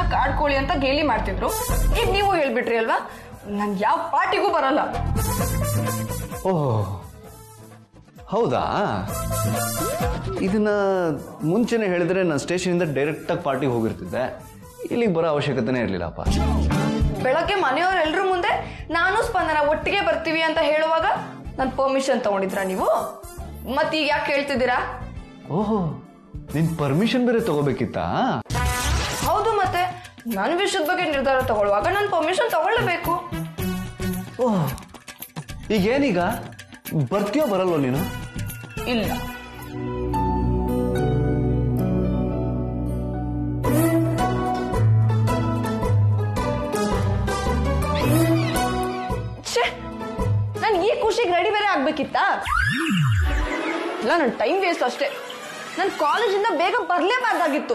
ಕಾಡ್ಕೊಳ್ಳಿ ಅಂತ ಗೇಲಿ ಮಾಡ್ತಿದ್ರು ಈಗ ನೀವು ಹೇಳ್ಬಿಟ್ರಿ ಅಲ್ವಾ ನನ್ ಯಾವ ಪಾರ್ಟಿಗೂ ಬರಲ್ಲ ಓಹ್ ಹೌದಾ ಇದನ್ನ ಮುಂಚೆನೆ ಹೇಳಿದ್ರೆ ನಾನು ಸ್ಟೇಷನಿಂದ ಡೈರೆಕ್ಟಾಗಿ ಪಾರ್ಟಿಗೆ ಹೋಗಿರ್ತಿದ್ದೆ ಇಲ್ಲಿಗೆ ಬರೋ ಅವಶ್ಯಕತೆನೇ ಇರಲಿಲ್ಲಪ್ಪ ಬೆಳಗ್ಗೆ ಮನೆಯವರೆಲ್ಲರೂ ಮುಂದೆ ನಾನು ಸ್ಪಂದನ ಒಟ್ಟಿಗೆ ಬರ್ತೀವಿ ಅಂತ ಹೇಳುವಾಗ ನಾನು ಪರ್ಮಿಷನ್ ತಗೊಂಡಿದ್ರ ನೀವು ಮತ್ ಈಗ ಯಾಕೆ ಕೇಳ್ತಿದ್ದೀರಾ ಓಹೋ ನಿನ್ ಪರ್ಮಿಷನ್ ಬೇರೆ ತಗೋಬೇಕಿತ್ತಾ ಹೌದು ಮತ್ತೆ ನನ್ನ ವಿಷಯದ ಬಗ್ಗೆ ನಿರ್ಧಾರ ತಗೊಳ್ಳುವಾಗ ನಾನು ಪರ್ಮಿಷನ್ ತಗೊಳ್ಳೇಬೇಕು ಓಹ್ ಈಗೇನೀಗ ಬರ್ತೀಯೋ ಬರಲ್ವೋ ನೀನು ಇಲ್ಲ ಛೇ ನಾನು ಈ ಖುಷಿಗೆ ರೆಡಿ ಬೇರೆ ಆಗ್ಬೇಕಿತ್ತಾ ಇಲ್ಲ ನನ್ನ ಟೈಮ್ ವೇಸ್ಟ್ ಅಷ್ಟೇ ನಾನು ಕಾಲೇಜಿಂದ ಬೇಗ ಬರಲೇಬಾರ್ದಾಗಿತ್ತು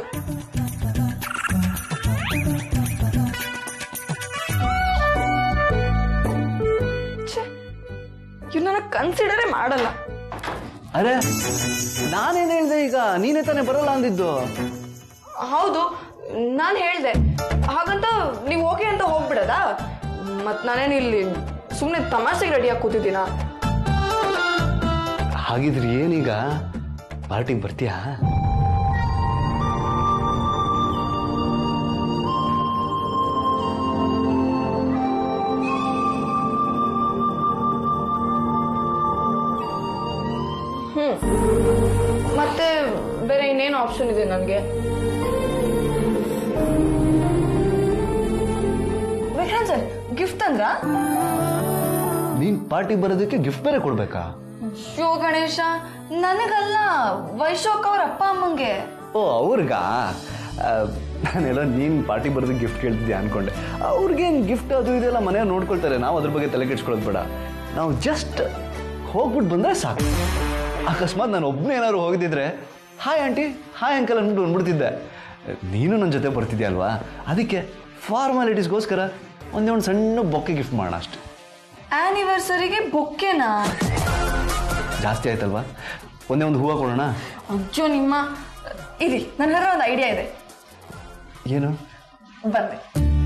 ಛೇ ಇವ್ ನನಗೆ ಕನ್ಸಿಡರೇ ಮಾಡಲ್ಲ ಅರೆ ನಾನೇನ್ ಹೇಳ್ದೆ ಈಗ ನೀನೇ ತಾನೇ ಬರಲ್ಲ ಅಂದಿದ್ದು ಹೌದು ನಾನು ಹೇಳ್ದೆ ಹಾಗಂತ ನೀವು ಓಕೆ ಅಂತ ಹೋಗ್ಬಿಡದಾ ಮತ್ ನಾನೇನು ಇಲ್ಲಿ ಸುಮ್ಮನೆ ತಮಾಷೆಗೆ ರೆಡಿಯಾಗಿ ಕೂತಿದ್ದೀನ ಹಾಗಿದ್ರೆ ಏನೀಗ ಪಾರ್ಟಿಗೆ ಬರ್ತೀಯಾ ಮತ್ತೆ ಬೇರೆ ಇನ್ನೇನು ಆಪ್ಷನ್ ಇದೆ ನನಗೆ ವಿಕ್ರಾಂತ್ ಸರ್ ಗಿಫ್ಟ್ ಅಂದ್ರ ನೀನ್ ಪಾರ್ಟಿಗೆ ಬರೋದಕ್ಕೆ ಗಿಫ್ಟ್ ಬೇರೆ ಕೊಡ್ಬೇಕಾ ಶಿವ ಗಣೇಶ ನನಗಲ್ಲ ವೈಶೋಕ್ ಅವ್ರ ಅಪ್ಪ ಅಮ್ಮಂಗೆ ಓ ಅವ್ರಿಗಾ ಆ, ನಾನೆಲ್ಲ ನೀನ್ ಪಾರ್ಟಿ ಬರೋದಕ್ಕೆ ಗಿಫ್ಟ್ ಕೇಳ್ತಿದ್ಯಾ ಅನ್ಕೊಂಡೆ ಅವ್ರಿಗೇನು ಗಿಫ್ಟ್ ಅದು ಇದೆಲ್ಲ ಮನೆಯವ್ರು ನೋಡ್ಕೊಳ್ತಾರೆ ನಾವು ಅದ್ರ ಬಗ್ಗೆ ತಲೆ ಕೆಡ್ಸ್ಕೊಳ್ಳೋದು ಬೇಡ ನಾವು ಜಸ್ಟ್ ಹೋಗ್ಬಿಟ್ಟು ಬಂದ್ರೆ ಸಾಕು ಅಕಸ್ಮಾತ್ ನಾನು ಒಬ್ಬನೇ ಏನಾದ್ರು ಹೋಗಿದ್ದಿದ್ರೆ ಹಾಯ್ ಆಂಟಿ ಹಾಯ್ ಅಂಕಲ್ ಅಂದ್ಬಿಟ್ಟು ಬಂದ್ಬಿಡ್ತಿದ್ದೆ ನೀನು ನನ್ನ ಜೊತೆ ಬರ್ತಿದ್ಯಾ ಅಲ್ವಾ ಅದಕ್ಕೆ ಫಾರ್ಮಾಲಿಟೀಸ್ಗೋಸ್ಕರ ಒಂದೇ ಒಂದು ಸಣ್ಣ ಬೊಕ್ಕೆ ಗಿಫ್ಟ್ ಮಾಡೋಣ ಅಷ್ಟೆ ಆನಿವರ್ಸರಿಗೆ ಬೊಕ್ಕೆನಾ ಜಾಸ್ತಿ ಆಯ್ತಲ್ವಾ ಒಂದೇ ಒಂದು ಹೂವು ಕೊಡೋಣ ಅಜ್ಜೋ ನಿಮ್ಮ ಇರಿ ನನ್ನ ಹತ್ರ ಒಂದು ಐಡಿಯಾ ಇದೆ ಏನು ಬಂದೆ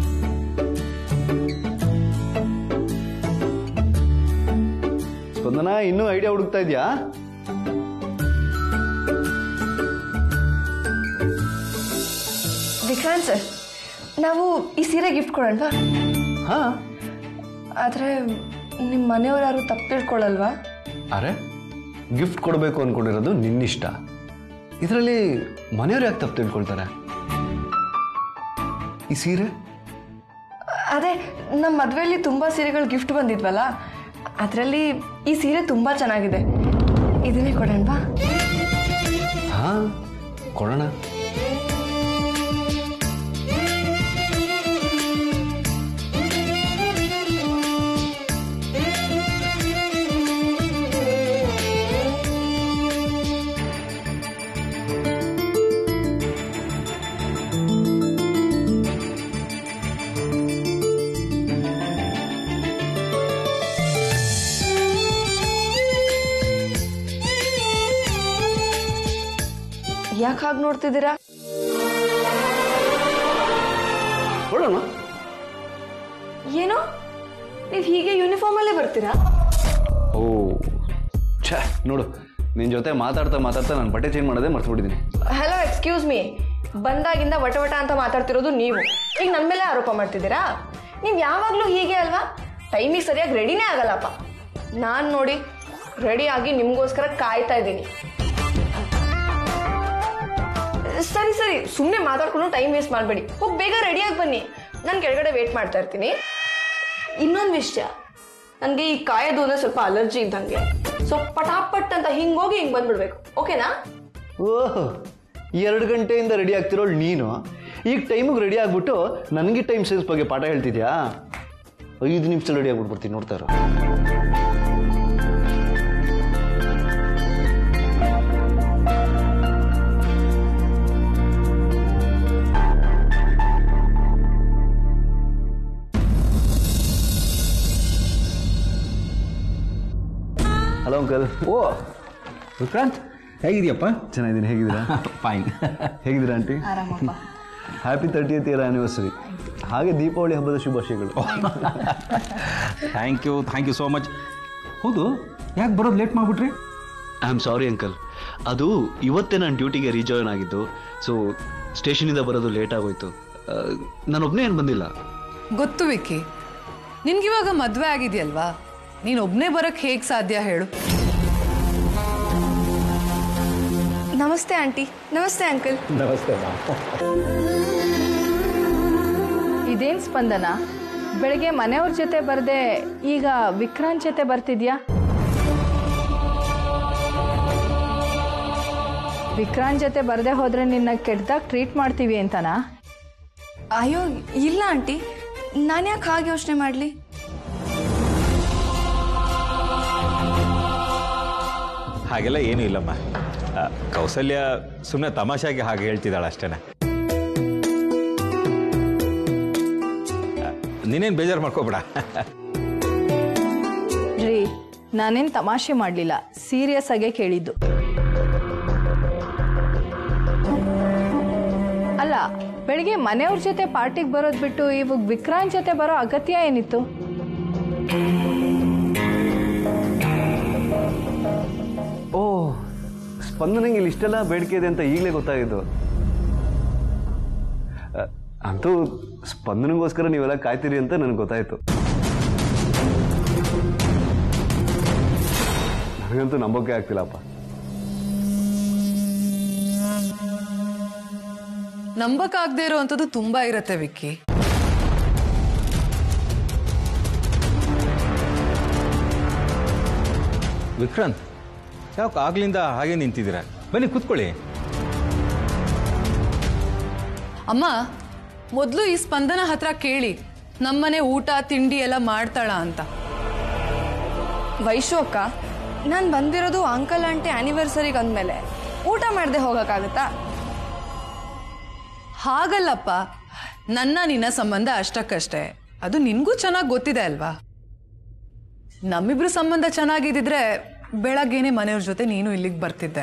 ಸ್ಪಂದನ ಇನ್ನೂ ಐಡಿಯಾ ಹುಡುಕ್ತಾ ಇದೆಯಾ ವಿಕ್ರಾಂತ್ ಸರ್ ನಾವು ಈ ಸೀರೆ ಗಿಫ್ಟ್ ಕೊಡೋಣವಾ ಹಾಂ ಆದರೆ ನಿಮ್ಮ ಮನೆಯವ್ರು ಯಾರು ತಪ್ಪು ತಿಳ್ಕೊಳ್ಳಲ್ವಾ ಅರೆ ಗಿಫ್ಟ್ ಕೊಡಬೇಕು ಅಂದ್ಕೊಂಡಿರೋದು ನಿನ್ನಿಷ್ಟ ಇದರಲ್ಲಿ ಮನೆಯವ್ರು ಯಾಕೆ ತಪ್ಪು ತಿಳ್ಕೊಳ್ತಾರೆ ಈ ಸೀರೆ ಅದೇ ನಮ್ಮ ಮದುವೆಯಲ್ಲಿ ತುಂಬ ಸೀರೆಗಳು ಗಿಫ್ಟ್ ಬಂದಿದ್ವಲ್ಲ ಅದರಲ್ಲಿ ಈ ಸೀರೆ ತುಂಬ ಚೆನ್ನಾಗಿದೆ ಇದನ್ನೇ ಕೊಡೋಣವಾ ಹಾ ಕೊಡೋಣ ಯಾಕೆ ಹಾಗೆ ನೋಡ್ತಿದ್ದೀರಾ ಕೊಡೋಣ ಏನು ನೀವು ಹೀಗೆ ಯೂನಿಫಾರ್ಮಲ್ಲೇ ಬರ್ತೀರಾ ಓ ಛೇ ನೋಡು ನಿನ್ನ ಜೊತೆ ಮಾತಾಡ್ತಾ ಮಾತಾಡ್ತಾ ನಾನು ಬಟ್ಟೆ ಚೇಂಜ್ ಮಾಡೋದೇ ಮರ್ತ್ಬಿಟ್ಟಿದ್ದೀನಿ ಹಲೋ ಎಕ್ಸ್ಕ್ಯೂಸ್ ಮೀ ಬಂದಾಗಿಂದ ವಟ ವಟ ಅಂತ ಮಾತಾಡ್ತಿರೋದು ನೀವು ಈಗ ನನ್ನ ಮೇಲೆ ಆರೋಪ ಮಾಡ್ತಿದ್ದೀರಾ ನೀವು ಯಾವಾಗಲೂ ಹೀಗೆ ಅಲ್ವಾ ಟೈಮಿಗೆ ಸರಿಯಾಗಿ ರೆಡಿನೇ ಆಗಲ್ಲಪ್ಪ ನಾನು ನೋಡಿ ರೆಡಿ ಆಗಿ ನಿಮಗೋಸ್ಕರ ಕಾಯ್ತಾ ಇದ್ದೀನಿ ಸರಿ ಸರಿ ಸುಮ್ಮನೆ ಮಾತಾಡ್ಕೊಂಡು ಟೈಮ್ ವೇಸ್ಟ್ ಮಾಡಬೇಡಿ ಹೋಗಿ ಬೇಗ ರೆಡಿಯಾಗಿ ಬನ್ನಿ ನಾನು ಕೆಳಗಡೆ ವೇಟ್ ಮಾಡ್ತಾ ಇರ್ತೀನಿ ಇನ್ನೊಂದು ವಿಷಯ ನನಗೆ ಈ ಕಾಯೋದು ಅಂದ್ರೆ ಸ್ವಲ್ಪ ಅಲರ್ಜಿ ಇದ್ದಂಗೆ ಸೊ ಪಟಾಪಟ್ ಅಂತ ಹಿಂಗೋಗಿ ಹಿಂಗೆ ಬಂದ್ಬಿಡ್ಬೇಕು ಓಕೆನಾ ಓಹ್ ಎರಡು ಗಂಟೆಯಿಂದ ರೆಡಿ ಆಗ್ತಿರೋಳು ನೀನು ಈಗ ಟೈಮಿಗೆ ರೆಡಿ ಆಗ್ಬಿಟ್ಟು ನನಗೆ ಟೈಮ್ ಸೆನ್ಸ್ ಬಗ್ಗೆ ಪಾಠ ಹೇಳ್ತಿದ್ಯಾ ಐದು ನಿಮಿಷ ರೆಡಿ ಆಗ್ಬಿಟ್ಬಿಡ್ತೀನಿ ನೋಡ್ತಾ ಇರೋ ಹಲೋ ಅಂಕಲ್ ಓ ವಿಕ್ರಾಂತ್ ಹೇಗಿದೆಯಪ್ಪ ಚೆನ್ನಾಗಿದ್ದೀನಿ ಹೇಗಿದ್ದೀರಾ ಫೈನ್ ಹೇಗಿದ್ದೀರಾ ಆಂಟಿ ಆರಾಮಪ್ಪ ಹ್ಯಾಪಿ ತರ್ಟಿಯತ್ ಇಯರ್ ಆ್ಯನಿವರ್ಸರಿ ಹಾಗೆ ದೀಪಾವಳಿ ಹಬ್ಬದ ಶುಭಾಶಯಗಳು thank you thank you so much ಹೌದು ಯಾಕೆ ಬರೋದು ಲೇಟ್ ಮಾಡಿಬಿಟ್ರಿ ಐ ಆಮ್ ಸಾರಿ ಅಂಕಲ್ ಅದು ಇವತ್ತೇ ನಾನು ಡ್ಯೂಟಿಗೆ ರೀಜಾಯ್ನ್ ಆಗಿದ್ದು ಸೊ ಸ್ಟೇಷನಿಂದ ಬರೋದು ಲೇಟ್ ಆಗೋಯ್ತು ನಾನೊಬ್ಬನೇ ಏನು ಬಂದಿಲ್ಲ ಗೊತ್ತು ವಿಕ್ಕಿ ನಿನ್ಗಿವಾಗ ಮದ್ವೆ ಆಗಿದೆಯಲ್ವಾ ನೀನ್ ಒಬ್ನೇ ಬರಕ್ ಹೇಗ್ ಸಾಧ್ಯ ಹೇಳು ನಮಸ್ತೆ ಆಂಟಿ ನಮಸ್ತೆ ಅಂಕಲ್ ಇದೇನ್ ಸ್ಪಂದನ ಬೆಳಗ್ಗೆ ಮನೆಯವ್ರ ಜೊತೆ ಬರದೆ ಈಗ ವಿಕ್ರಾಂತ್ ಜೊತೆ ಬರ್ತಿದ್ಯಾ ವಿಕ್ರಾಂತ್ ಜೊತೆ ಬರದೆ ಹೋದ್ರೆ ನಿನ್ನ ಕೆಟ್ಟದಾಗ ಟ್ರೀಟ್ ಮಾಡ್ತೀವಿ ಅಂತನಾ ಅಯ್ಯೋ ಇಲ್ಲ ಆಂಟಿ ನಾನು ಯಾಕೆ ಹಾಗೆ ಯೋಚನೆ ಮಾಡಲಿ ಹಾಗೆಲ್ಲ ಏನೂ ಇಲ್ಲಮ್ಮ ಆ, ಕೌಸಲ್ಯ ಸುಮ್ಮನೆ ತಮಾಷೆಗೆ ಹಾಗೆ ಹೇಳ್ತಿದ್ದಾಳೆ ಅಷ್ಟೇ ನೀನೇನು ಬೇಜಾರು ಮಾಡ್ಕೋಬೇಡ ರೀ ನಾನೇನ್ ತಮಾಷೆ ಮಾಡಲಿಲ್ಲ ಸೀರಿಯಸ್ ಆಗೇ ಕೇಳಿದ್ದು ಅಲ್ಲ ಬೆಳಿಗ್ಗೆ ಮನೆಯವ್ರ ಜೊತೆ ಪಾರ್ಟಿಗೆ ಬರೋದು ಬಿಟ್ಟು ಇವಾಗ ವಿಕ್ರಾಂತ್ ಜೊತೆ ಬರೋ ಅಗತ್ಯ ಏನಿತ್ತು ಓ ಸ್ಪಂದನಂಗೆ ಇಲ್ಲಿ ಇಷ್ಟೆಲ್ಲ ಬೇಡಿಕೆ ಇದೆ ಅಂತ ಈಗಲೇ ಗೊತ್ತಾಗಿದ್ದು ಅ, ಅಂತೂ ಸ್ಪಂದನಗೋಸ್ಕರ ನೀವೆಲ್ಲ ಕಾಯ್ತೀರಿ ಅಂತ ನನಗೆ ಗೊತ್ತಾಯ್ತು ನನಗಂತೂ ನಂಬೋಕೆ ಆಗ್ತಿಲ್ಲಪ್ಪ ನಂಬಕ್ಕಾಗದೇ ಇರೋವಂಥದ್ದು ತುಂಬಾ ಇರತ್ತೆ ವಿಕ್ಕಿ ವಿಕ್ರಾಂತ್ ಯಾಕೆ ಆಗ್ಲಿಂದ ಹಾಗೆ ನಿಂತಿದ್ದೀರಾ ಬನ್ನಿ ಕೂತ್ಕೊಳ್ಳಿ ಅಮ್ಮ ಮೊದಲು ಈ ಸ್ಪಂದನ ಹತ್ರ ಕೇಳಿ ನಮ್ಮನೆ ಊಟ ತಿಂಡಿ ಎಲ್ಲ ಮಾಡ್ತಾಳ ಅಂತ ವೈಶು ಅಕ್ಕ ನಾನು ಬಂದಿರೋದು ಅಂಕಲ್ ಆಂಟಿ ಆನಿವರ್ಸರಿಗೆ ಅಂದಮೇಲೆ ಊಟ ಮಾಡದೆ ಹೋಗೋಕ್ಕಾಗತ್ತಾ ಹಾಗಲ್ಲಪ್ಪ ನನ್ನ ನಿನ್ನ ಸಂಬಂಧ ಅಷ್ಟಕ್ಕಷ್ಟೇ ಅದು ನಿನ್ಗೂ ಚೆನ್ನಾಗಿ ಗೊತ್ತಿದೆ ಅಲ್ವಾ ನಮ್ಮಿಬ್ರು ಸಂಬಂಧ ಚೆನ್ನಾಗಿದ್ದಿದ್ರೆ ಬೆಳಗ್ಗೆನೆ ಮನೆಯವ್ರ ಜೊತೆ ನೀನು ಇಲ್ಲಿಗೆ ಬರ್ತಿದ್ದೆ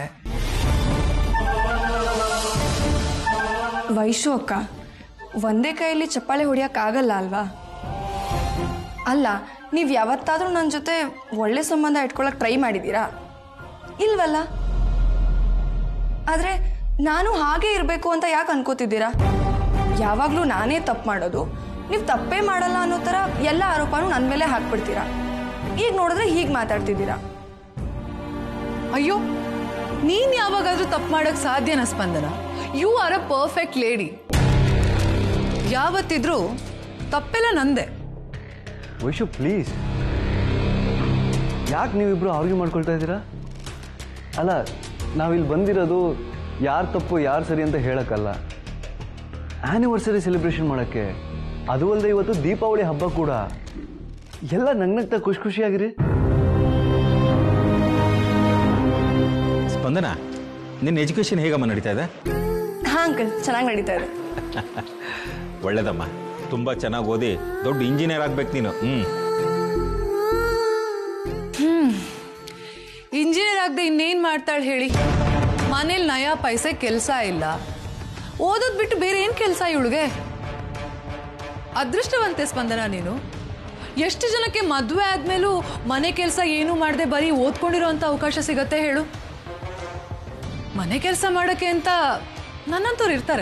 ವೈಶು ಅಕ್ಕ ಒಂದೇ ಕೈಯಲ್ಲಿ ಚಪ್ಪಾಳೆ ಹೊಡಿಯೋಕ್ಕಾಗಲ್ಲ ಅಲ್ವಾ ಅಲ್ಲ ನೀವು ಯಾವತ್ತಾದರೂ ನನ್ನ ಜೊತೆ ಒಳ್ಳೆ ಸಂಬಂಧ ಇಟ್ಕೊಳಕ್ಕೆ ಟ್ರೈ ಮಾಡಿದ್ದೀರಾ ಇಲ್ವಲ್ಲ ಆದರೆ ನಾನು ಹಾಗೆ ಇರಬೇಕು ಅಂತ ಯಾಕೆ ಅನ್ಕೋತಿದ್ದೀರಾ ಯಾವಾಗಲೂ ನಾನೇ ತಪ್ಪು ಮಾಡೋದು ನೀವು ತಪ್ಪೇ ಮಾಡಲ್ಲ ಅನ್ನೋ ಥರ ಎಲ್ಲ ಆರೋಪನೂ ನನ್ನ ಮೇಲೆ ಹಾಕ್ಬಿಡ್ತೀರಾ ಈಗ ನೋಡಿದ್ರೆ ಹೀಗೆ ಮಾತಾಡ್ತಿದ್ದೀರಾ ಅಯ್ಯೋ ನೀನ್ ಯಾವಾಗಾದ್ರೂ ತಪ್ಪು ಮಾಡಕ್ ಸಾಧ್ಯನಾ Spandana you are a perfect lady ಯಾವತ್ತಿದ್ರೂ ತಪ್ಪೆಲ್ಲ ನಂದೆ ವೈಶು ಪ್ಲೀಸ್ ಯಾಕೆ ನೀವಿಬ್ರು ಆರ್ಗ್ಯೂ ಮಾಡ್ಕೊಳ್ತಾ ಇದ್ದೀರಾ ಅಲ್ಲ ನಾವಿಲ್ಲಿ ಬಂದಿರೋದು ಯಾರು ತಪ್ಪು ಯಾರು ಸರಿ ಅಂತ ಹೇಳಕ್ಕಲ್ಲ ಆ್ಯನಿವರ್ಸರಿ ಸೆಲೆಬ್ರೇಷನ್ ಮಾಡೋಕ್ಕೆ ಅದು ಅಲ್ಲದೆ ಇವತ್ತು ದೀಪಾವಳಿ ಹಬ್ಬ ಕೂಡ ಎಲ್ಲ ನಗ್ನಗ್ತಾ ಖುಷಿ ಖುಷಿಯಾಗಿರಿ ಸ್ಪಂದನ ನಿನ್ನ ಎಜುಕೇಷನ್ ಹೇಗಮ್ಮ ನಡೀತಾ ಇದೆ ಹಾಂ ಅಂಕಲ್ ಚೆನ್ನಾಗಿ ನಡೀತಾ ಇದೆ ಒಳ್ಳೇದಮ್ಮ ತುಂಬ ಚೆನ್ನಾಗಿ ಓದಿ ದೊಡ್ಡ ಇಂಜಿನಿಯರ್ ಆಗ್ಬೇಕು ನೀನು ಹ್ಞೂ ಇಂಜಿನಿಯರ್ ಆಗದೆ ಇನ್ನೇನ್ ಮಾಡ್ತಾಳೆ ಹೇಳಿ ಮನೇಲಿ ನಯಾ ಪೈಸೆ ಕೆಲಸ ಇಲ್ಲ ಓದೋದ್ ಬಿಟ್ಟು ಬೇರೆ ಏನ್ ಕೆಲಸ ಇವಳಿಗೆ ಅದೃಷ್ಟವಂತೆ ಸ್ಪಂದನ ನೀನು ಎಷ್ಟು ಜನಕ್ಕೆ ಮದುವೆ ಆದ್ಮೇಲೂ ಮನೆ ಕೆಲಸ ಏನು ಮಾಡದೆ ಬರೀ ಓದ್ಕೊಂಡಿರೋ ಅಂತ ಅವಕಾಶ ಸಿಗತ್ತೆ ಹೇಳು ಮನೆ ಕೆಲಸ ಮಾಡೋಕ್ಕೆ ಅಂತ ನನ್ನಂತವ್ರು ಇರ್ತಾರೆ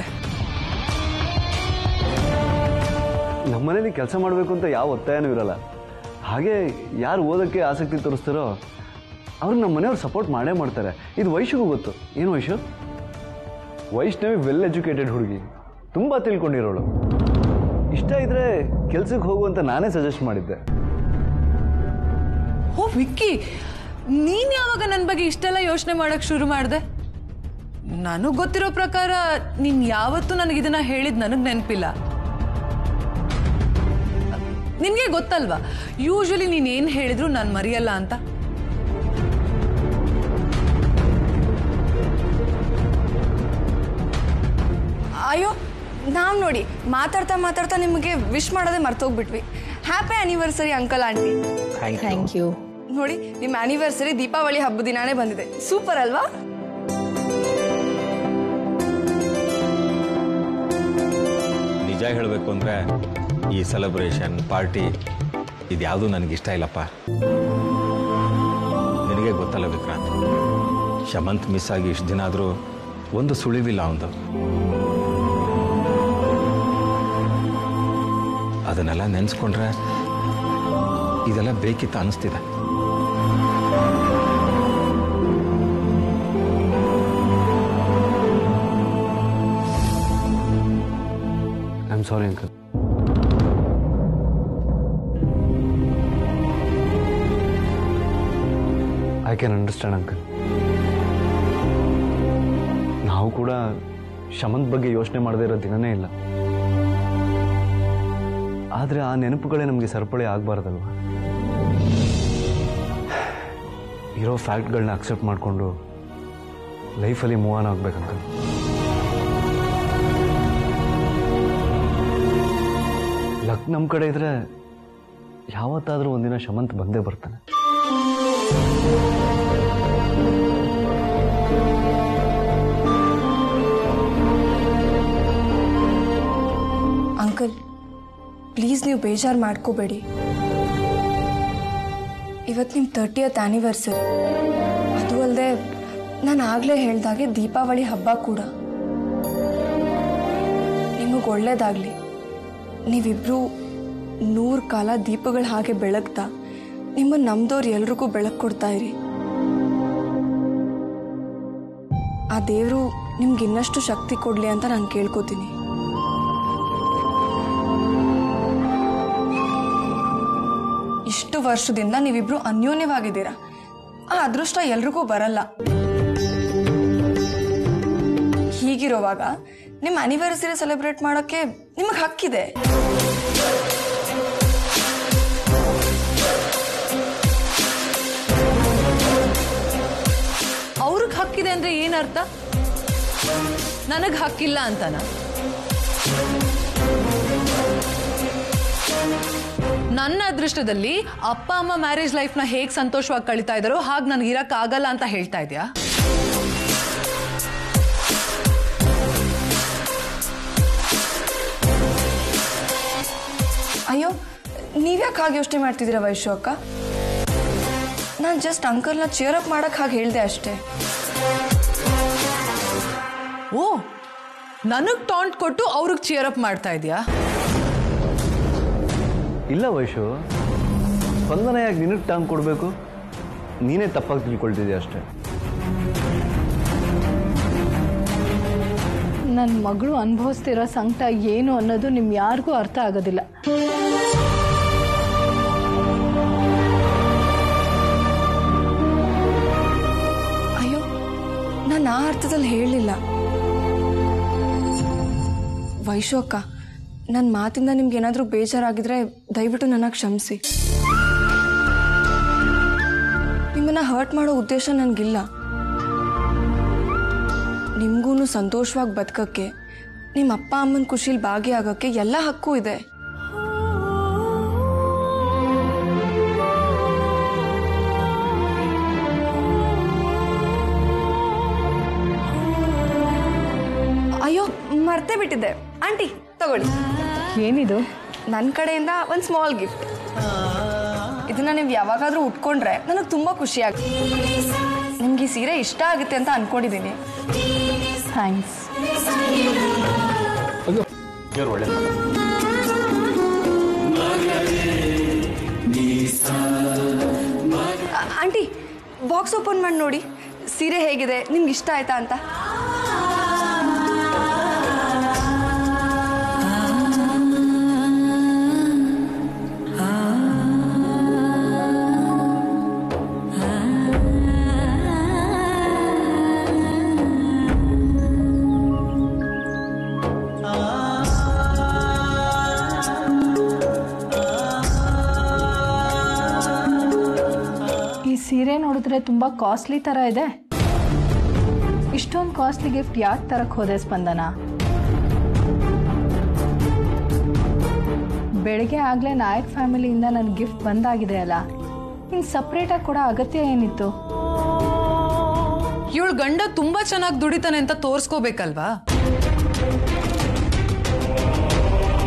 ನಮ್ಮನೇಲಿ ಕೆಲಸ ಮಾಡಬೇಕು ಅಂತ ಯಾವ ಒತ್ತಾಯನೂ ಇರಲ್ಲ ಹಾಗೆ ಯಾರು ಓದೋಕ್ಕೆ ಆಸಕ್ತಿ ತೋರಿಸ್ತಾರೋ ಅವ್ರಿಗೆ ನಮ್ಮ ಮನೆಯವ್ರು ಸಪೋರ್ಟ್ ಮಾಡೇ ಮಾಡ್ತಾರೆ ಇದು ವೈಶುಗೂ ಗೊತ್ತು ಏನು ವೈಶು ವೈಷ್ಣವಿ ವೆಲ್ ಎಜುಕೇಟೆಡ್ ಹುಡುಗಿ ತುಂಬ ತಿಳ್ಕೊಂಡಿರೋಳು ಇಷ್ಟ ಇದ್ರೆ ಕೆಲ್ಸಕ್ಕೆ ಹೋಗು ಅಂತ ನಾನೇ ಸಜೆಸ್ಟ್ ಮಾಡಿದ್ದೆ ಓ ವಿಕ್ಕಿ ನೀನ್ ಯಾವಾಗ ನನ್ನ ಬಗ್ಗೆ ಇಷ್ಟೆಲ್ಲ ಯೋಚನೆ ಮಾಡಕ್ ಶುರು ಮಾಡಿದೆ ನನಗ್ ಗೊತ್ತಿರೋ ಪ್ರಕಾರ ನೀನ್ ಯಾವತ್ತೂ ನನಗೆ ಇದನ್ನ ಹೇಳಿದ್ ನನಗ್ ನೆನಪಿಲ್ಲ ನಿನ್ಗೆ ಗೊತ್ತಲ್ವಾ ಯೂಶಲಿ ನೀನ್ ಏನ್ ಹೇಳಿದ್ರು ನಾನು ಮರೆಯಲ್ಲ ಅಂತ ಅಯ್ಯೋ ನಾವು ನೋಡಿ ಮಾತಾಡ್ತಾ ಮಾತಾಡ್ತಾ ನಿಮಗೆ ವಿಶ್ ಮಾಡೋದೇ ಮರ್ತೋಗ್ಬಿಟ್ವಿ happy anniversary uncle aunty thank you ನೋಡಿ ನಿಮ್ಮ ಆನಿವರ್ಸರಿ ದೀಪಾವಳಿ ಹಬ್ಬದ ದಿನಾನೇ ಬಂದಿದೆ ಸೂಪರ್ ಅಲ್ವಾ ನಿಜ ಹೇಳಬೇಕು ಅಂದರೆ ಈ ಸೆಲೆಬ್ರೇಷನ್ ಪಾರ್ಟಿ ಇದ್ಯಾವುದೂ ನನಗಿಷ್ಟ ಇಲ್ಲಪ್ಪ ನಿನಗೆ ಗೊತ್ತಲ್ಲ ವಿಕ್ರಾಂತ್ ಶಮಂತ್ ಮಿಸ್ ಆಗಿ ಇಷ್ಟು ದಿನ ಆದರೂ ಒಂದು ಸುಳಿವಿಲ್ಲ ಅವನದು ಅದನ್ನೆಲ್ಲ ನೆನೆಸ್ಕೊಂಡ್ರೆ ಇದೆಲ್ಲ ಬೇಕಿತ್ತು ಅನಿಸ್ತಿದೆ I am sorry uncle I can understand uncle ನಾವು ಕೂಡ ಶಮಂತ್ ಬಗ್ಗೆ ಯೋಚನೆ ಮಾಡದೇ ಇರೋ ದಿನನೇ ಇಲ್ಲ ಆದರೆ ಆ ನೆನಪುಗಳೇ ನಮಗೆ ಸರಪಳಿ ಆಗಬಾರ್ದಲ್ವ ಇರೋ ಫ್ಯಾಕ್ಟ್ಗಳನ್ನ ಅಕ್ಸೆಪ್ಟ್ ಮಾಡಿಕೊಂಡು ಲೈಫಲ್ಲಿ ಮೂವ್ ಆನ್ ಆಗ್ಬೇಕಂಕಲ್ ಲಕ್ ನಮ್ಮ ಕಡೆ ಇದ್ರೆ ಯಾವತ್ತಾದರೂ ಒಂದಿನ ಶಮಂತ್ ಬಂದೇ ಬರ್ತಾನೆ ಅಂಕಲ್ ಪ್ಲೀಸ್ ನೀವು ಬೇಜಾರು ಮಾಡ್ಕೋಬೇಡಿ ಇವತ್ತು ನಿಮ್ಮ ತರ್ಟಿಯತ್ ಆ್ಯನಿವರ್ಸರಿ ಅದು ಅಲ್ಲದೆ ನಾನು ಆಗಲೇ ಹೇಳ್ದಾಗೆ ದೀಪಾವಳಿ ಹಬ್ಬ ಕೂಡ ನಿಮಗೆ ಒಳ್ಳೇದಾಗಲಿ ನೀವಿಬ್ಬರು ನೂರು ಕಾಲ ದೀಪಗಳ ಹಾಗೆ ಬೆಳಗ್ತಾ ನಿಮ್ಮನ್ನು ನಮ್ದವ್ರು ಎಲ್ರಿಗೂ ಬೆಳಕು ಕೊಡ್ತಾ ಇರಿ ಆ ದೇವರು ನಿಮ್ಗೆ ಇನ್ನಷ್ಟು ಶಕ್ತಿ ಕೊಡಲಿ ಅಂತ ನಾನು ಕೇಳ್ಕೊತೀನಿ ಇಷ್ಟು ವರ್ಷದಿಂದ ನೀವಿಬ್ರು ಅನ್ಯೋನ್ಯವಾಗಿದ್ದೀರಾ ಆ ಅದೃಷ್ಟ ಎಲ್ರಿಗೂ ಬರಲ್ಲ ಹೀಗಿರುವಾಗ ನಿಮ್ಮ ಅನಿವರ್ಸರಿ ಸೆಲೆಬ್ರೇಟ್ ಮಾಡೋಕ್ಕೆ ನಿಮಗೆ ಹಕ್ಕಿದೆ ಅವ್ರಿಗೆ ಹಕ್ಕಿದೆ ಅಂದ್ರೆ ಏನರ್ಥ ನನಗೆ ಹಕ್ಕಿಲ್ಲ ಅಂತನಾ ನನ್ನ ಅದೃಷ್ಟದಲ್ಲಿ ಅಪ್ಪ ಅಮ್ಮ ಮ್ಯಾರೇಜ್ ಲೈಫ್ನ ಹೇಗೆ ಸಂತೋಷವಾಗಿ ಕಳೀತಾ ಇದ್ದಾರೋ ಹಾಗೆ ನನಗೆ ಇರಕ್ಕಾಗಲ್ಲ ಅಂತ ಹೇಳ್ತಾ ಇದೆಯಾ ಅಯ್ಯೋ ನೀವ್ಯಾಕೆ ಹಾಗೆ ಯೋಚನೆ ಮಾಡ್ತಿದ್ದೀರಾ ವೈಶು ಅಕ್ಕ ನಾನು ಜಸ್ಟ್ ಅಂಕಲ್ನ ಚೇರ್ ಅಪ್ ಮಾಡಕ್ಕೆ ಹಾಗೆ ಹೇಳಿದೆ ಅಷ್ಟೇ ಓ ನನಗೆ ಟಾಂಟ್ ಕೊಟ್ಟು ಅವ್ರಿಗೆ ಚೇರ್ ಅಪ್ ಮಾಡ್ತಾ ಇದೆಯಾ ಇಲ್ಲ ವೈಶು ಸ್ಪಂದನ ಯಾಕೆ ನಿನಗೆ ಟಾಂಗ್ ಕೊಡಬೇಕು ನೀನೇ ತಪ್ಪಾಗಿ ತಿಳ್ಕೊಳ್ತಿದ್ಯಾ ಅಷ್ಟೇ ನನ್ನ ಮಗಳು ಅನುಭವಿಸ್ತಿರೋ ಸಂಕಟ ಏನು ಅನ್ನೋದು ನಿಮ್ ಯಾರಿಗೂ ಅರ್ಥ ಆಗೋದಿಲ್ಲ ಅಯ್ಯೋ ನಾನು ಆ ಅರ್ಥದಲ್ಲಿ ಹೇಳಲಿಲ್ಲ ವೈಶು ಅಕ್ಕ ನನ್ನ ಮಾತಿಂದ ನಿಮ್ಗೆ ಏನಾದರೂ ಬೇಜಾರಾಗಿದ್ರೆ ದಯವಿಟ್ಟು ನನ್ನ ಕ್ಷಮಿಸಿ ನಿಮ್ಮನ್ನ ಹರ್ಟ್ ಮಾಡೋ ಉದ್ದೇಶ ನನಗಿಲ್ಲ ನಿಮಗೂ ಸಂತೋಷವಾಗಿ ಬದುಕಕ್ಕೆ ನಿಮ್ಮ ಅಪ್ಪ ಅಮ್ಮನ ಖುಷಿಲಿ ಭಾಗಿಯಾಗಕ್ಕೆ ಎಲ್ಲ ಹಕ್ಕು ಇದೆ ಅಯ್ಯೋ ಮರ್ತೇ ಬಿಟ್ಟಿದ್ದೆ ಆಂಟಿ ತಗೊಳ್ಳಿ ಏನಿದು ನನ್ನ ಕಡೆಯಿಂದ ಒಂದು ಸ್ಮಾಲ್ ಗಿಫ್ಟ್ ಇದನ್ನ ನೀವು ಯಾವಾಗಾದ್ರೂ ಉಟ್ಕೊಂಡ್ರೆ ನನಗೆ ತುಂಬ ಖುಷಿ ಆಗುತ್ತೆ ನಿಮ್ಗೆ ಈ ಸೀರೆ ಇಷ್ಟ ಆಗುತ್ತೆ ಅಂತ ಅನ್ಕೊಂಡಿದ್ದೀನಿ ಥ್ಯಾಂಕ್ಸ್ ಒಳ್ಳೆ ಆ- ಆಂಟಿ ಬಾಕ್ಸ್ ಓಪನ್ ಮಾಡಿ ನೋಡಿ ಸೀರೆ ಹೇಗಿದೆ ನಿಮ್ಗೆ ಇಷ್ಟ ಆಯ್ತಾ ಅಂತ ಈ ಸೀರೆ ನೋಡಿದ್ರೆ ತುಂಬಾ ಕಾಸ್ಟ್ಲಿ ತರ ಇದೆ ಇಷ್ಟೊಂದು ಕಾಸ್ಟ್ಲಿ ಗಿಫ್ಟ್ ಯಾಕೆ ತರಕ್ ಹೋದೆ ಸ್ಪಂದನ ಬೆಳಗ್ಗೆ ಆಗ್ಲೇ ನಾಯಕ್ ಫ್ಯಾಮಿಲಿಯಿಂದ ನನ್ನ ಗಿಫ್ಟ್ ಬಂದಾಗಿದೆ ಅಲ್ಲ ಇನ್ನು ಸಪ್ರೇಟಾಗಿ ಕೂಡ ಅಗತ್ಯ ಏನಿತ್ತು ಇವಳು ಗಂಡ ತುಂಬಾ ಚೆನ್ನಾಗಿ ದುಡಿತಾನೆ ಅಂತ ತೋರ್ಸ್ಕೋಬೇಕಲ್ವಾ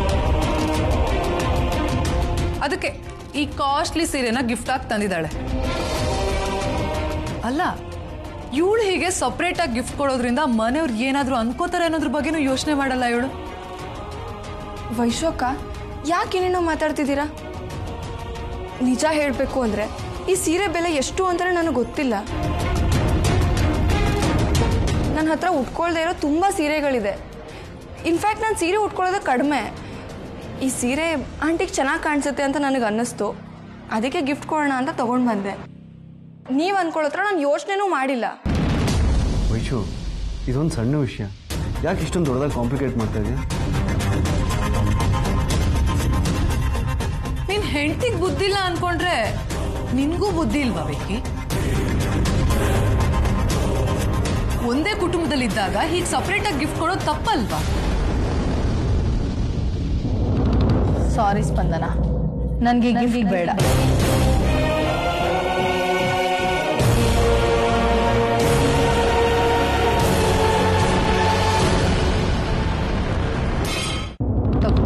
ಅದಕ್ಕೆ ಈ ಕಾಸ್ಟ್ಲಿ ಸೀರೆನ ಗಿಫ್ಟ್ ಆಗಿ ತಂದಿದ್ದಾಳೆ ಅಲ್ಲ ಇವಳು ಹೀಗೆ ಸಪ್ರೇಟ್ ಆಗಿ ಗಿಫ್ಟ್ ಕೊಡೋದ್ರಿಂದ ಮನೆಯವ್ರು ಏನಾದರೂ ಅನ್ಕೋತಾರೆ ಅನ್ನೋದ್ರ ಬಗ್ಗೆನೂ ಯೋಚನೆ ಮಾಡಲ್ಲ ಇವಳು ವೈಶೋಕ ಯಾಕೆ ಏನೇನೋ ಮಾತಾಡ್ತಿದ್ದೀರಾ ನಿಜ ಹೇಳಬೇಕು ಅಂದರೆ ಈ ಸೀರೆ ಬೆಲೆ ಎಷ್ಟು ಅಂದರೆ ನನಗೆ ಗೊತ್ತಿಲ್ಲ ನನ್ನ ಹತ್ರ ಉಟ್ಕೊಳ್ದೇ ಇರೋ ತುಂಬ ಸೀರೆಗಳಿದೆ ಇನ್ಫ್ಯಾಕ್ಟ್ ನಾನು ಸೀರೆ ಉಟ್ಕೊಳ್ಳೋದು ಕಡಿಮೆ ಈ ಸೀರೆ ಆಂಟಿಗೆ ಚೆನ್ನಾಗಿ ಕಾಣಿಸುತ್ತೆ ಅಂತ ನನಗೆ ಅನ್ನಿಸ್ತು ಅದಕ್ಕೆ ಗಿಫ್ಟ್ ಕೊಡೋಣ ಅಂತ ತೊಗೊಂಡು ಬಂದೆ ನೀವು ಅಂದ್ಕೊಳ್ಳೋತ್ರ ನಾನು ಯೋಚನೆನೂ ಮಾಡಿಲ್ಲ ವೈಶು ಇದೊಂದು ಸಣ್ಣ ವಿಷಯ ಯಾಕೆ ಇಷ್ಟೊಂದು ದೊಡ್ಡದಾಗಿ ಕಾಂಪ್ಲಿಕೇಟ್ ಮಾಡ್ತಾ ಇದೆಯಾ ನಿನ್ ಹೆಂಡತಿಗೆ ಬುದ್ಧಿ ಇಲ್ಲ ಅನ್ಕೊಂಡ್ರೆ ನಿನ್ಗೂ ಬುದ್ಧಿ ಇಲ್ವಾ ಬೇಕಿ ಒಂದೇ ಕುಟುಂಬದಲ್ಲಿದ್ದಾಗ ಹೀಗೆ ಸಪ್ರೇಟ್ ಆಗಿ ಗಿಫ್ಟ್ ಕೊಡೋದು ತಪ್ಪಲ್ವಾ ಸಾರಿ ಸ್ಪಂದನ ನನಗೆ ಗಿಫ್ಟ್ ಬೇಡ ತಗೋ.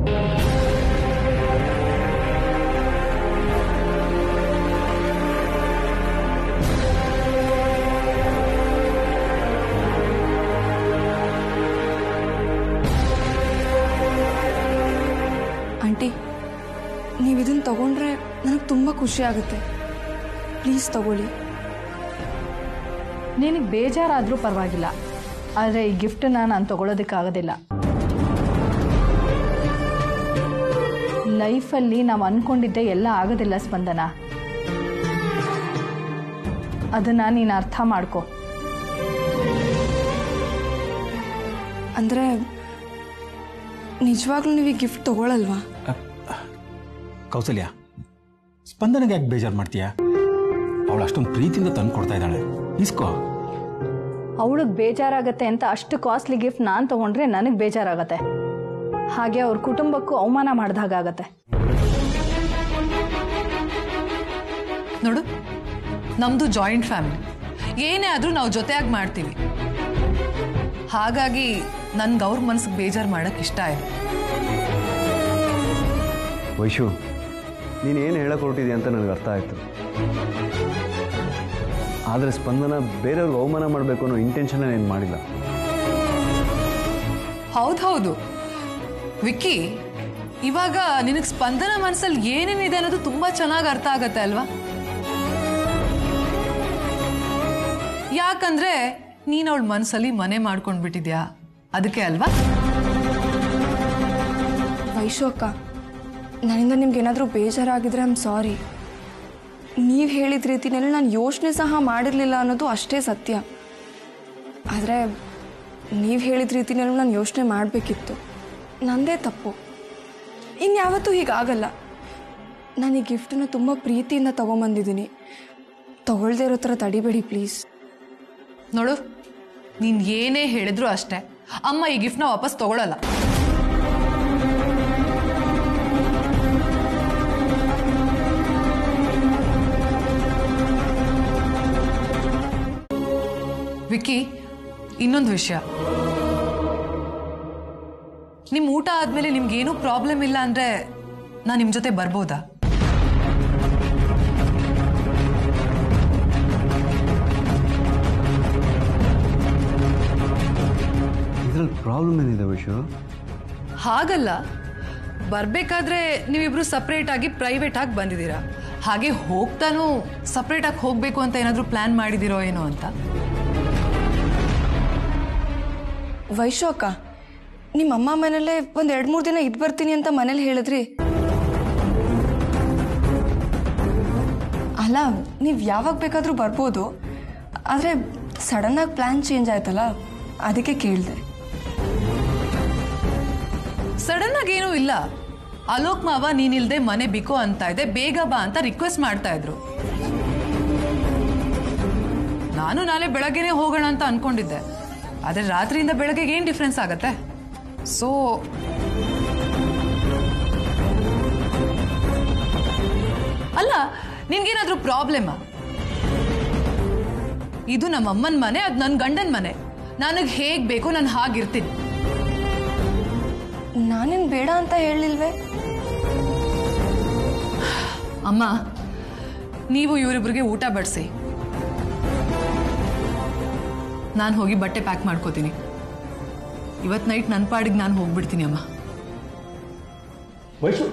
ಆಂಟಿ ನೀವು ಇದನ್ನು ತಗೊಂಡ್ರೆ ನನಗೆ ತುಂಬ ಖುಷಿ ಆಗುತ್ತೆ ಪ್ಲೀಸ್ ತಗೊಳ್ಳಿ ನಿನಗೆ ಬೇಜಾರಾದರೂ ಪರವಾಗಿಲ್ಲ ಆದರೆ ಈ ಗಿಫ್ಟನ್ನ ನಾನು ತಗೊಳ್ಳೋದಕ್ಕಾಗೋದಿಲ್ಲ ಲೈಫಲ್ಲಿ ನಾವು ಅಂದ್ಕೊಂಡಿದ್ದೆ ಎಲ್ಲ ಆಗೋದಿಲ್ಲ ಸ್ಪಂದನ ಅದನ್ನು ನೀನು ಅರ್ಥ ಮಾಡ್ಕೊ ಅಂದರೆ ನಿಜವಾಗ್ಲೂ ನೀವು ಈ ಗಿಫ್ಟ್ ತಗೊಳಲ್ವಾ ಕೌಸಲ್ಯ ಸ್ಪಂದನೆಗೆ ಯಾಕೆ ಬೇಜಾರು ಮಾಡ್ತೀಯಾ ಅವಳು ಅಷ್ಟೊಂದು ಪ್ರೀತಿಯಿಂದ ತಂದು ಕೊಡ್ತಾ ಇದ್ದಾಳೆ ಇಸ್ಕೋ ಅವಳಿಗೆ ಬೇಜಾರಾಗತ್ತೆ ಅಂತ ಅಷ್ಟು ಕಾಸ್ಟ್ಲಿ ಗಿಫ್ಟ್ ನಾನು ತೊಗೊಂಡ್ರೆ ನನಗೆ ಬೇಜಾರಾಗತ್ತೆ ಹಾಗೆ ಅವ್ರ ಕುಟುಂಬಕ್ಕೂ ಅವಮಾನ ಮಾಡಿದಾಗತ್ತೆ ನೋಡು ನಮ್ದು ಜಾಯಿಂಟ್ ಫ್ಯಾಮಿಲಿ ಏನೇ ಆದ್ರೂ ನಾವು ಜೊತೆಯಾಗಿ ಮಾಡ್ತೀವಿ ಹಾಗಾಗಿ ನನ್ಗೆ ಅವ್ರ ಮನ್ಸಿಗೆ ಬೇಜಾರು ಮಾಡಕ್ ಇಷ್ಟ ಇದೆ ವೈಶು ನೀನು ಏನು ಹೇಳಕ್ಕೆ ಹೊರಟಿದ್ಯಾ ಅಂತ ನನಗೆ ಅರ್ಥ ಆಯಿತು ಆದರೆ ಸ್ಪಂದನ ಬೇರೆಯವ್ರಿಗೆ ಅವಮಾನ ಮಾಡಬೇಕು ಅನ್ನೋ ಇಂಟೆನ್ಷನ್ ಏನು ಮಾಡಿಲ್ಲ ಹೌದೌದು ವಿಕ್ಕಿ ಇವಾಗ ನಿನಗೆ ಸ್ಪಂದನ ಮನಸ್ಸಲ್ಲಿ ಏನೇನಿದೆ ಅನ್ನೋದು ತುಂಬಾ ಚೆನ್ನಾಗಿ ಅರ್ಥ ಆಗತ್ತೆ ಅಲ್ವಾ ಯಾಕಂದ್ರೆ ನೀನ್ ಅವಳ ಮನಸ್ಸಲ್ಲಿ ಮನೆ ಮಾಡ್ಕೊಂಡ್ ಬಿಟ್ಟಿದ್ಯಾ ಅದಕ್ಕೆ ಅಲ್ವಾ ವೈಶು ಅಕ್ಕ ನನ್ನಿಂದ ನಿಮ್ಗೆ ಏನಾದರೂ ಬೇಜಾರಾಗಿದ್ರೆ ಐಮ್ ಸಾರಿ ನೀವು ಹೇಳಿದ ರೀತಿನಲ್ಲಿ ನಾನು ಯೋಚನೆ ಸಹ ಮಾಡಿರಲಿಲ್ಲ ಅನ್ನೋದು ಅಷ್ಟೇ ಸತ್ಯ ಆದರೆ ನೀವು ಹೇಳಿದ ರೀತಿನಲ್ಲಿ ನಾನು ಯೋಚನೆ ಮಾಡಬೇಕಿತ್ತು ನಂದೇ ತಪ್ಪು ಇನ್ಯಾವತ್ತೂ ಹೀಗಾಗಲ್ಲ ನಾನು ಈ ಗಿಫ್ಟನ್ನು ತುಂಬ ಪ್ರೀತಿಯಿಂದ ತೊಗೊಂಬಂದಿದ್ದೀನಿ ತಗೊಳ್ದೇ ಇರೋ ಥರ ತಡಿಬೇಡಿ ಪ್ಲೀಸ್ ನೋಡು ನೀನ್ ಏನೇ ಹೇಳಿದ್ರು ಅಷ್ಟೇ ಅಮ್ಮ ಈ ಗಿಫ್ಟ್ನ ವಾಪಸ್ ತಗೊಳಲ್ಲ ವಿಕ್ಕಿ ಇನ್ನೊಂದು ವಿಷಯ ನಿಮ್ ಊಟ ಆದ್ಮೇಲೆ ನಿಮ್ಗೇನೂ ಪ್ರಾಬ್ಲಮ್ ಇಲ್ಲ ಅಂದ್ರೆ ನಾನು ನಿಮ್ ಜೊತೆ ಬರ್ಬೋದಾ ಇದರಲ್ಲಿ ಪ್ರಾಬ್ಲಮ್ ಏನಿದೆ ವೈಶು ಹಾಗಲ್ಲ ಬರ್ಬೇಕಾದ್ರೆ ನೀವಿಬ್ರು ಸಪ್ರೇಟ್ ಆಗಿ ಪ್ರೈವೇಟ್ ಆಗಿ ಬಂದಿದ್ದೀರಾ ಹಾಗೆ ಹೋಗ್ತಾನೂ ಸಪ್ರೇಟ್ ಆಗಿ ಹೋಗ್ಬೇಕು ಅಂತ ಏನಾದರೂ ಪ್ಲಾನ್ ಮಾಡಿದಿರೋ ಏನೋ ಅಂತ ವೈಶು ಅಕ್ಕ ನಿಮ್ಮ ಅಮ್ಮ ಮನೇಲೆ ಒಂದು ಎರಡು ಮೂರು ದಿನ ಇದ್ದು ಬರ್ತೀನಿ ಅಂತ ಮನೇಲಿ ಹೇಳಿದ್ರಿ ಅಲ್ಲ ನೀವು ಯಾವಾಗ ಬೇಕಾದರೂ ಬರ್ಬೋದು ಆದರೆ ಸಡನ್ನಾಗಿ ಪ್ಲ್ಯಾನ್ ಚೇಂಜ್ ಆಯ್ತಲ್ಲ ಅದಕ್ಕೆ ಕೇಳಿದೆ ಸಡನ್ ಆಗಿ ಏನೂ ಇಲ್ಲ ಅಲೋಕ್ ಮಾವ ನೀನಿಲ್ದೆ ಮನೆ ಬಿಕೋ ಅಂತ ಇದೆ ಬೇಗ ಬಾ ಅಂತ ರಿಕ್ವೆಸ್ಟ್ ಮಾಡ್ತಾ ಇದ್ರು ನಾನು ನಾಳೆ ಬೆಳಗ್ಗೆನೆ ಹೋಗೋಣ ಅಂತ ಅನ್ಕೊಂಡಿದ್ದೆ ಆದ್ರೆ ರಾತ್ರಿಯಿಂದ ಬೆಳಗ್ಗೆಗೆ ಏನ್ ಡಿಫ್ರೆನ್ಸ್ ಆಗತ್ತೆ ಸೊ ಅಲ್ಲ ನಿನ್ಗೇನಾದ್ರೂ ಪ್ರಾಬ್ಲಮಾ ಇದು ನಮ್ಮ ಅಮ್ಮನ ಮನೆ ಅದು ನನ್ನ ಗಂಡನ ಮನೆ ನನಗೆ ಹೇಗ್ ಬೇಕು ನಾನು ಹಾಗಿರ್ತೀನಿ ನಾನೇನು ಬೇಡ ಅಂತ ಹೇಳಿಲ್ವೇ ಅಮ್ಮ ನೀವು ಇವರಿಬ್ರಿಗೆ ಊಟ ಬಡಿಸಿ ನಾನು ಹೋಗಿ ಬಟ್ಟೆ ಪ್ಯಾಕ್ ಮಾಡ್ಕೋತೀನಿ ಇವತ್ತು ನೈಟ್ ನನ್ನ ಪಾಡಿಗೆ ನಾನು ಹೋಗ್ಬಿಡ್ತೀನಿ ಅಮ್ಮ ವೈಶು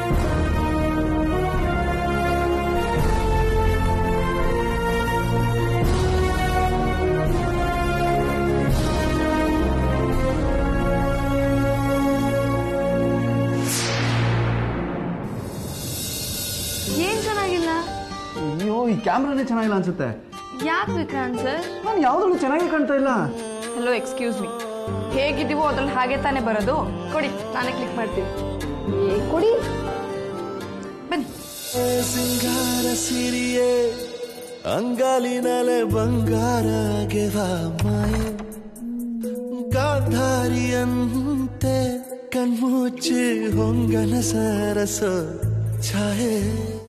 ಏನ್ ಚೆನ್ನಾಗಿಲ್ಲ ಅಯ್ಯೋ ಈ ಕ್ಯಾಮ್ರಾನೇ ಚೆನ್ನಾಗಿಲ್ಲ ಅನ್ಸುತ್ತೆ ಯಾಕೆ ವಿಕ್ರಾಂತ್ ಸರ್ ನಾನು ಯಾವ್ದ್ರಲ್ಲೂ ಚೆನ್ನಾಗೇ ಕಾಣ್ತಾ ಇಲ್ಲ ಹಲೋ ಎಕ್ಸ್ಕ್ಯೂಸ್ ಮೀ ಹೇಗಿದ್ದೀವೋ ಅದ್ರಲ್ಲಿ ಹಾಗೆ ತಾನೇ ಬರೋದು ಕೊಡಿ ನಾನೇ ಕ್ಲಿಕ್ ಮಾಡ್ತೀನಿ ಏ, ಕೊಡಿ ಬನ್ನಿ ಸಿಂಗಾರ ಸಿರಿಯೇ ಅಂಗಾಲಿನಲೆ ಬಂಗಾರ ಗೆವ ಮಾಯೆ ಗಾಂಧಾರಿಯಂತೆ ಕಣ್ಮುಚ್ಚಿ ಹೊಂಗನ ಸರಸ ಛಾಯೆ